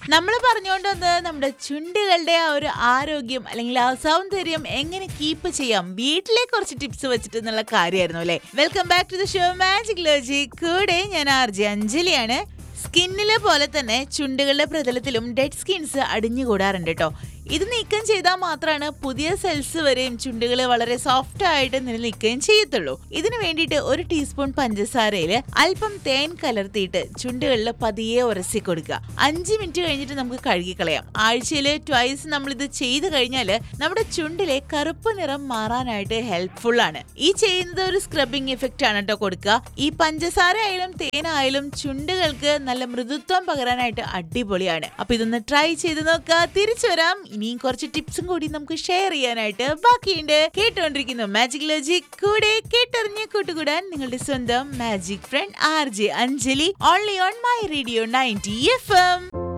നമ്മൾ പറഞ്ഞുകൊണ്ട് വന്നത് നമ്മുടെ ചുണ്ടുകളുടെ ആ ഒരു ആരോഗ്യം അല്ലെങ്കിൽ ആ സൗന്ദര്യം എങ്ങനെ കീപ്പ് ചെയ്യാം വീട്ടിലെ കുറച്ച് ടിപ്സ് വെച്ചിട്ട് എന്നുള്ള കാര്യമായിരുന്നു അല്ലേ welcome back to the show magic ലോജി കൂടെ ഞാൻ ആർ ജെ അഞ്ജലിയാണ് സ്കിന്നിലെ പോലെ തന്നെ ചുണ്ടുകളുടെ പ്രതലത്തിലും ഡെഡ് സ്കിൻസ് അടിഞ്ഞുകൂടാറുണ്ട് കേട്ടോ ഇത് നീക്കം ചെയ്താൽ മാത്രമാണ് പുതിയ സെൽസ് വരെയും ചുണ്ടുകൾ വളരെ സോഫ്റ്റ് ആയിട്ട് നിലനിൽക്കുകയും ചെയ്യത്തുള്ളൂ ഇതിനു വേണ്ടിയിട്ട് ഒരു ടീസ്പൂൺ പഞ്ചസാരയിൽ അല്പം തേൻ കലർത്തിയിട്ട് ചുണ്ടുകളിൽ പതിയെ ഉരസി കൊടുക്കുക അഞ്ച് മിനിറ്റ് കഴിഞ്ഞിട്ട് നമുക്ക് കഴുകിക്കളയാം ആഴ്ചയിൽ ട്വൈസ് നമ്മൾ ഇത് ചെയ്തു കഴിഞ്ഞാൽ നമ്മുടെ ചുണ്ടിലെ കറുപ്പ് നിറം മാറാനായിട്ട് ഹെൽപ്ഫുൾ ആണ് ഈ ചെയ്യുന്നത് ഒരു സ്ക്രബിംഗ് ഇഫക്റ്റ് ആണ് കേട്ടോ കൊടുക്കുക ഈ പഞ്ചസാര ആയാലും തേനായാലും ചുണ്ടുകൾക്ക് നല്ല മൃദുത്വം പകരാനായിട്ട് അടിപൊളിയാണ് അപ്പൊ ഇതൊന്ന് ട്രൈ ചെയ്ത് നോക്കുക തിരിച്ചു വരാം ഇനിയും കുറച്ച് ടിപ്സും കൂടി നമുക്ക് ഷെയർ ചെയ്യാനായിട്ട് ബാക്കിയുണ്ട് കേട്ടുകൊണ്ടിരിക്കുന്നു മാജിക് ലോജിക് കൂടെ കേട്ടറിഞ്ഞ് കൂട്ടുകൂടാൻ നിങ്ങളുടെ സ്വന്തം magic friend R J Anjali only on my radio ninety F M